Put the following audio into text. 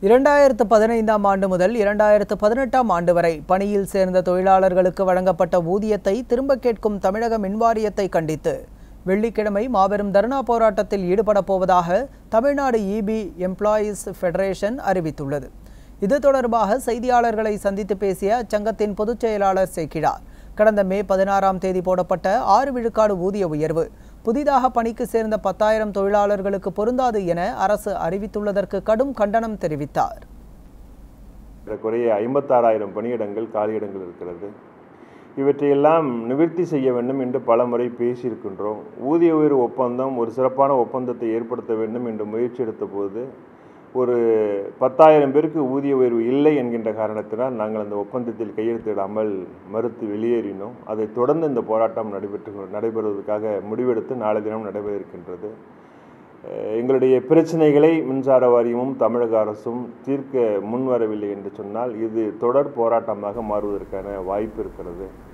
இரண்டாயிரத்து பதினைந்தாம் ஆண்டு முதல் இரண்டாயிரத்து பதினெட்டாம் ஆண்டு வரை பணியில் சேர்ந்த தொழிலாளர்களுக்கு வழங்கப்பட்ட ஊதியத்தை திரும்ப கேட்கும் தமிழக மின்வாரியத்தை கண்டித்து வெள்ளிக்கிழமை மாபெரும் தர்ணா போராட்டத்தில் ஈடுபடப் போவதாக தமிழ்நாடு இபி எம்ப்ளாயீஸ் ஃபெடரேஷன் அறிவித்துள்ளது இது தொடர்பாக செய்தியாளர்களை சந்தித்து பேசிய அச்சங்கத்தின் பொதுச் செயலாளர் சேக்கிழார் கடந்த மே பதினாறாம் தேதி போடப்பட்ட ஆறு விழுக்காடு ஊதிய உயர்வு புதிதாக பணிக்கு சேர்ந்த பத்தாயிரம் தொழிலாளர்களுக்கு பொருந்தாது என அரசு அறிவித்துள்ளதற்கு கடும் கண்டனம் தெரிவித்தார் குறைய ஐம்பத்தாறாயிரம் பணியிடங்கள் காலியிடங்கள் இருக்கிறது இவற்றையெல்லாம் நிவர்த்தி செய்ய வேண்டும் என்று பல முறை பேசியிருக்கின்றோம் ஊதிய உயர்வு ஒப்பந்தம் ஒரு சிறப்பான ஒப்பந்தத்தை ஏற்படுத்த வேண்டும் என்று முயற்சி எடுத்த போது ஒரு பத்தாயிரம் பேருக்கு ஊதிய உயர்வு இல்லை என்கின்ற காரணத்தினால் நாங்கள் அந்த ஒப்பந்தத்தில் கையெழுத்திடாமல் மறுத்து வெளியேறினோம் அதைத் தொடர்ந்து இந்த போராட்டம் நடைபெற்று நடைபெறுவதற்காக முடிவெடுத்து நாளை தினம் நடைபெற இருக்கின்றது அஹ் எங்களுடைய பிரச்சனைகளை மின்சார வாரியமும் தமிழக அரசும் தீர்க்க முன்வரவில்லை என்று சொன்னால் இது தொடர் போராட்டமாக மாறுவதற்கான வாய்ப்பு இருக்கிறது